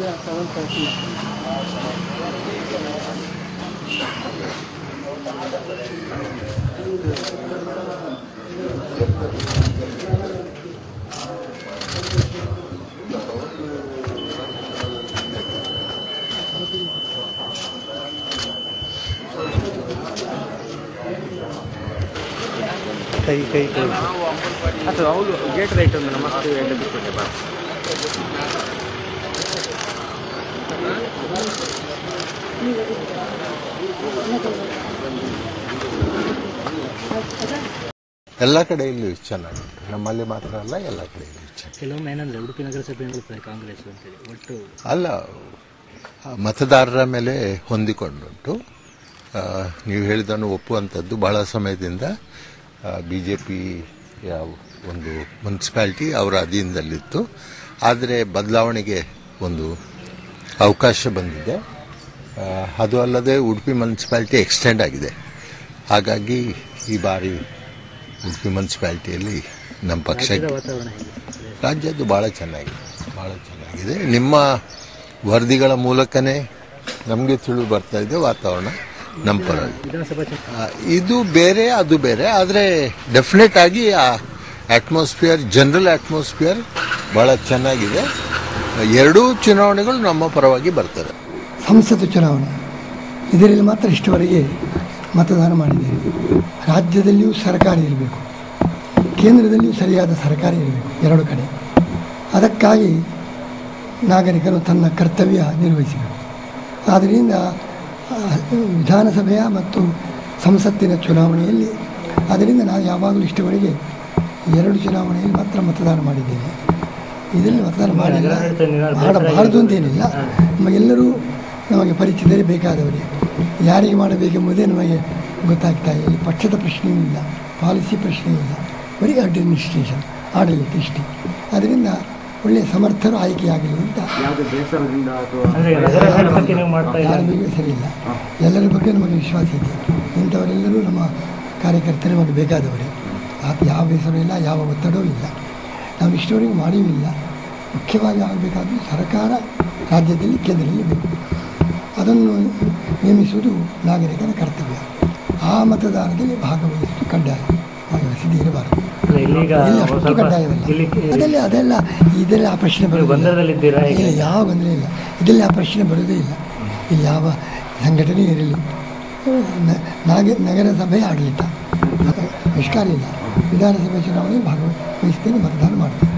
ಕೈ ಕೈ ಕೈ ಅಥವಾ ಅವಳು ಗೇಟ್ ರೈಟ್ ಒಂದು ನಮಸ್ತೆ ಎಲ್ಲ ಬಿಟ್ಬಿಟ್ಟೆ ಬಾ ಎಲ್ಲ ಕಡೆಯಲ್ಲೂ ಚೆನ್ನಾಗುಂಟು ನಮ್ಮಲ್ಲಿ ಮಾತ್ರ ಅಲ್ಲ ಎಲ್ಲ ಕಡೆಯಲ್ಲೂ ಚೆನ್ನಾಗಿ ಕೆಲವೊಮ್ಮೆ ಏನಂದ್ರೆ ಉಡುಪಿ ನಗರಸಭೆ ಹೇಳ್ತಾರೆ ಕಾಂಗ್ರೆಸ್ ಅಂತೇಳಿ ಒಟ್ಟು ಅಲ್ಲ ಆ ಮತದಾರರ ಮೇಲೆ ಹೊಂದಿಕೊಂಡುಂಟು ಆ, ನೀವು ಹೇಳಿದನ್ನು ಒಪ್ಪುವಂಥದ್ದು ಬಹಳ ಸಮಯದಿಂದ ಬಿ ಜೆ ಪಿ ಒಂದು ಮುನ್ಸಿಪಾಲಿಟಿ ಅವರ ಅಧೀನದಲ್ಲಿತ್ತು ಆದರೆ ಬದಲಾವಣೆಗೆ ಒಂದು ಅವಕಾಶ ಬಂದಿದೆ ಆ, ಅದು ಅಲ್ಲದೆ ಉಡುಪಿ ಮುನ್ಸಿಪಾಲಿಟಿ ಎಕ್ಸ್ಟೆಂಡ್ ಆಗಿದೆ ಹಾಗಾಗಿ ಈ ಬಾರಿ ಉಡುಪಿ ಮುನ್ಸಿಪಾಲಿಟಿಯಲ್ಲಿ ನಮ್ಮ ಪಕ್ಷ ವಾತಾವರಣ ಹೇಗೆ ರಾಜ್ಯದ್ದು ಭಾಳ ಚೆನ್ನಾಗಿದೆ ಭಾಳ ಚೆನ್ನಾಗಿದೆ ನಿಮ್ಮ ವರದಿಗಳ ಮೂಲಕನೇ ನಮಗೆ ತಿಳಿದು ಬರ್ತಾ ಇದೆ ವಾತಾವರಣ ನಮ್ಮ ಪರವಾಗಿ ವಿಧಾನಸಭಾ ಚುನಾವಣೆ ಆ, ಇದು ಬೇರೆ ಅದು ಬೇರೆ ಆದರೆ ಡೆಫಿನೆಟ್ ಆಗಿ ಆ ಅಟ್ಮಾಸ್ಫಿಯರ್ ಜನರಲ್ ಅಟ್ಮಾಸ್ಫಿಯರ್ ಭಾಳ ಚೆನ್ನಾಗಿದೆ ಎರಡೂ ಚುನಾವಣೆಗಳು ನಮ್ಮ ಪರವಾಗಿ ಬರ್ತದೆ ಸಂಸತ್ತು ಚುನಾವಣೆ ಇದರಲ್ಲಿ ಮಾತ್ರ ಇಷ್ಟವರೆಗೆ ಮತದಾನ ಮಾಡಿದ್ದೇನೆ ರಾಜ್ಯದಲ್ಲಿಯೂ ಸರ್ಕಾರ ಇರಬೇಕು ಕೇಂದ್ರದಲ್ಲಿಯೂ ಸರಿಯಾದ ಸರ್ಕಾರ ಇರಬೇಕು ಎರಡು ಕಡೆ ಅದಕ್ಕಾಗಿ ನಾಗರಿಕರು ತನ್ನ ಕರ್ತವ್ಯ ನಿರ್ವಹಿಸಬೇಕು ಆದ್ದರಿಂದ ಆ, ವಿಧಾನಸಭೆಯ ಮತ್ತು ಸಂಸತ್ತಿನ ಚುನಾವಣೆಯಲ್ಲಿ ಅದರಿಂದ ನಾನು ಯಾವಾಗಲೂ ಇಷ್ಟವರೆಗೆ ಎರಡು ಚುನಾವಣೆಯಲ್ಲಿ ಮಾತ್ರ ಮತದಾನ ಮಾಡಿದ್ದೇನೆ ಇದರಲ್ಲಿ ಮತದಾನ ಮಾಡಿಲ್ಲ ನಗರಾಡಳಿತ ನಿರ್ವಹಣೆ ಮಾಡಬಾರದು ಅಂತೇನಿಲ್ಲ ನಮಗೆಲ್ಲರೂ ನಮಗೆ ಪರಿಚಿತರೇ ಬೇಕಾದವರೇ ಯಾರಿಗೆ ಮಾಡಬೇಕೆಂಬುದೇ ನಮಗೆ ಗೊತ್ತಾಗ್ತಾ ಇಲ್ಲ ಇಲ್ಲಿ ಪಕ್ಷದ ಪ್ರಶ್ನೆಯೂ ಇಲ್ಲ ಪಾಲಿಸಿ ಪ್ರಶ್ನೆ ಇಲ್ಲ ಬರೀ ಅಡ್ಮಿನಿಸ್ಟ್ರೇಷನ್ ಆಡಳಿತ ಇಷ್ಟೇ ಅದರಿಂದ ಒಳ್ಳೆಯ ಸಮರ್ಥರು ಆಯ್ಕೆಯಾಗಲಿ ಅಂತ ಯಾವುದೇ ಬೇಸರದಿಂದ ಅಥವಾ ಅಂದ್ರೆ ನಗರಾಡಳಿತಕ್ಕೆ ನೀವು ಮಾಡ್ತಾ ಇಲ್ಲ ಯಾರ ಬಗ್ಗೆ ಸರಿ ಇಲ್ಲ ಎಲ್ಲರ ಬಗ್ಗೆ ನಮಗೆ ವಿಶ್ವಾಸ ಇದೆ ಇಂಥವರೆಲ್ಲರೂ ನಮ್ಮ ಕಾರ್ಯಕರ್ತರು ನಮಗೆ ಬೇಕಾದವರೇ ಆತ ಯಾವ ಬೇಸರ ಇಲ್ಲ ಯಾವ ಒತ್ತಡವೂ ಇಲ್ಲ ನಾವು ಇಷ್ಟವರೆಗೂ ಮಾಡಿಯೂ ಇಲ್ಲ ಮುಖ್ಯವಾಗಿ ಆಗಬೇಕಾದ್ದು ಸರ್ಕಾರ ರಾಜ್ಯದಲ್ಲಿ ಕೇಂದ್ರದಲ್ಲಿ ಬೇಕು ಅದನ್ನು ನೇಮಿಸುವುದು ನಾಗರಿಕರ ಕರ್ತವ್ಯ ಆ ಮತದಾನದಲ್ಲಿ ಭಾಗವಹಿಸುವುದು ಕಡ್ಡಾಯ ಭಾಗವಹಿಸದೇ ಇರಬಾರದು ಅಲ್ಲ, ಇಲ್ಲೀಗ ಇಲ್ಲಿ ಒಂದ್ ಅಷ್ಟು ಸ್ವಲ್ಪ ಕಡ್ಡಾಯವಲ್ಲ ಇಲ್ಲಿ ಅದೆಲ್ಲ ಅದೆಲ್ಲ ಇದೆಲ್ಲ ಆ ಪ್ರಶ್ನೆ ಬರುವುದಿಲ್ಲ ಗೊಂದಲದಲ್ಲಿದ್ದೀರಾ ಹೇಗೆ? ಇಲ್ಲ ಯಾವ ಗೊಂದಲ ಇಲ್ಲ ಇದೆಲ್ಲ ಆ ಪ್ರಶ್ನೆ ಬರುವುದೇ ಇಲ್ಲ ಇಲ್ಲಿ ಯಾವ ಸಂಘಟನೆ ಇರಲಿ ನ- ನಾಗ ನಗರಸಭೆ ಆಡಳಿತ ಅದು ನಿಷ್ಕಾರ ಇಲ್ಲ ವಿಧಾನಸಭೆ ಚುನಾವಣೆಯಲ್ಲಿ ಭಾಗವಹಿಸ್ತೇನೆ ಮತದಾನ ಮಾಡ್ತೇನೆ